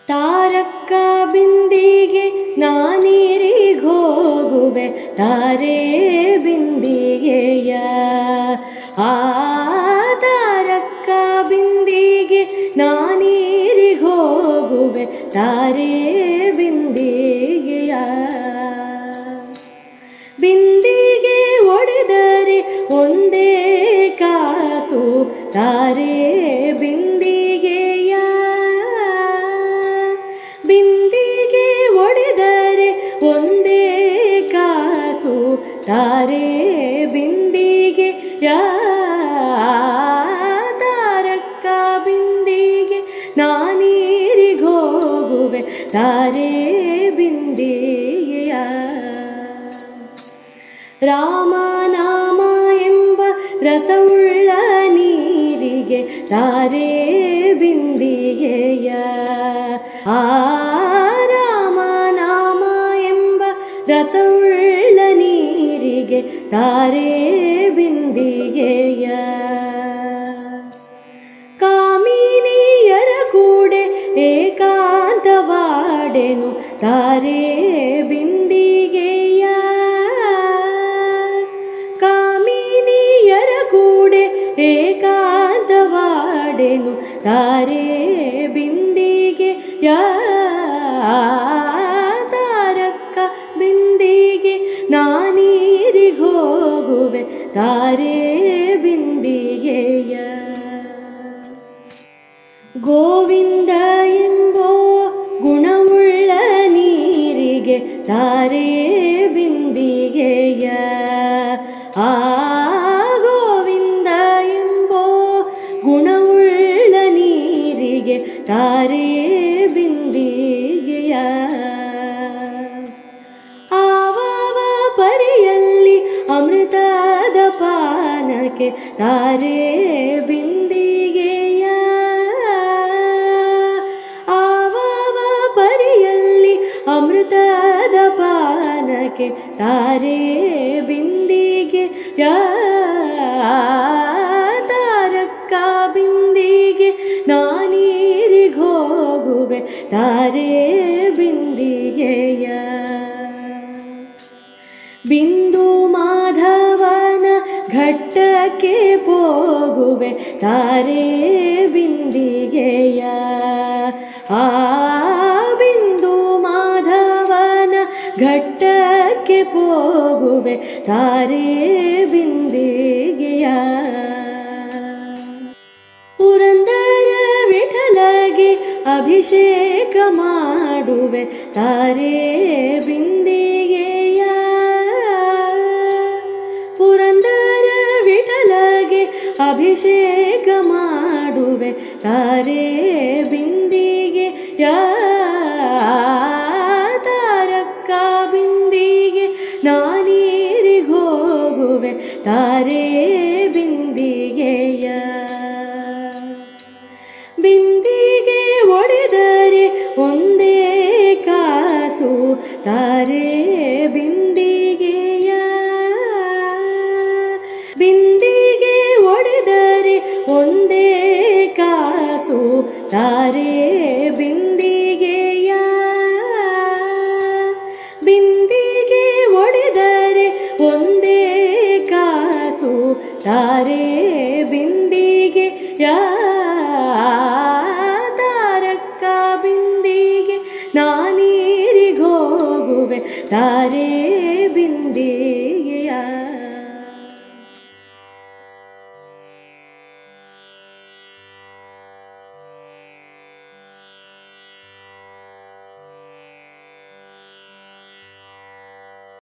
ತಾರಕ್ಕ ಬಿಂದಿಗೆ ನಾನೀರಿಗೋಗುವೆ ತಾರೆ ಬಿಂದಿಗೆಯ ಆ ತಾರಕ್ಕ ಬಿಂದಿಗೆ ನಾನೀರಿಗೋಗುವೆ ತಾರೆ ಬಿಂದಿಗೆಯ ಬಿಂದಿಗೆ ಒಡೆದರೆ ಒಂದೇ ಕಾಸು ತಾರೆ ಬಿಂದಿಗೆಯ ಬಿಂದಿಗೆ ಒಡೆದರೆ ಒಂದೇ ಕಾಸು ತಾರೆ ಬಿಂದಿಗೆ ತಾರಕ್ಕ ಬಿಂದಿಗೆ ನಾನೀರಿಗೋಗುವೆ ತಾರೆ ಬಿಂದಿಗೆಯ ರಾಮನಾಮ ಎಂಬ ರಸವುಳ್ಳ ನೀರಿಗೆ ತಾರೆ ಬಿಂದಿಗೆಯ ಆ ರಾಮನಾಮ ಎಂಬ ರಸವುಳ್ಳ ನೀರಿಗೆ ತಾರೆ ಬಿಂದಿಗೆಯ ಕಾಮಿನಿಯರ ಕೂಡೆ ಏಕಾಂತವಾಡೆನು ತಾರೆ ಬಿಂದಿಗೆಯ ಕಾಮಿನಿಯರ ಕೂಡೆ ಏಕಾಂತವಾಡೆನು ತಾರೆ ಬಿಂದಿಗೆಯ ತಾರಕ್ಕ ಬಿಂದಿಗೆ ನಾನೀರಿಗೋಗುವೆ ತಾರೆ ಬಿಂದಿಗೆಯ ಗೋವಿಂದ ಎಂಬೋ ಗುಣವುಳ್ಳ ನೀರಿಗೆ ತಾರೆ ಬಿಂದಿಗೆಯ ಆ ಗೋವಿಂದ ಎಂಬೋ ಗುಣವುಳ್ಳ ನೀರಿಗೆ ತಾರೆ ಬಿಂದಿಗೆಯ ಆವಾವ ಪರಿಯಲ್ಲಿ ಅಮೃತದ ಪಾನಕ್ಕೆ ತಾರೆ ಬಿಂದಿಗೆಯ ಆವಾವ ಪರಿಯಲ್ಲಿ ಅಮೃತದ ಪಾನಕ್ಕೆ ತಾರೆ ಬಿಂದಿಗೆ ತಾರಕ್ಕ ಬಿಂದಿಗೆ ನಾನೀರಿಗೋಗುವೆ ತಾರೆ ಬಿಂದಿಗೆಯ ಬಿಂದು ಮಾಧವನ ಘಟ್ಟಕ್ಕೆ ಹೋಗುವೆ ತಾರೆ ಬಿಂದಿಗೆಯ ಆ ಬಿಂದು ಮಾಧವನ ಘಟ್ಟಕ್ಕೆ ಹೋಗುವೆ ತಾರೆ ಬಿಂದಿಗೆಯ ಪುರಂದರ ವಿಠಲಗೆ ಅಭಿಷೇಕ ಮಾಡುವೆ ತಾರೆ ಬಿಂದಿಗೆಯ ಪುರಂದರ ವಿಠಲಗೆ ಅಭಿಷೇಕ ಮಾಡುವೆ ತಾರೆ ಬಿಂದಿಗೆಯ ತಾರಕ್ಕ ಬಿಂದಿಗೆ ನಾನೀರಿಗೋಗುವೆ ತಾರೆ ಬಿಂದಿಗೆಯ ಬಿಂದಿಗೆ ಒಡೆದರೆ ಒಂದೇ ಕಾಸು ತಾರೆ ಬಿಂದಿಗೆಯ ಬಿಂದಿಗೆ ಒಡೆದರೆ ಒಂದೇ ಕಾಸು ತಾರೆ ಬಿಂದಿಗೆಯ ಬಿಂದಿಗೆ ಒಡೆದರೆ ಒಂದೇ ಕಾಸು ತಾರೆ ಬಿಂದಿಗೆಯ ತಾರಕ್ಕ ಬಿಂದಿಗೆ ನಾನೀರಿಗೋಗುವೆ ತಾರೆ ಬಿಂದಿಗೆಯ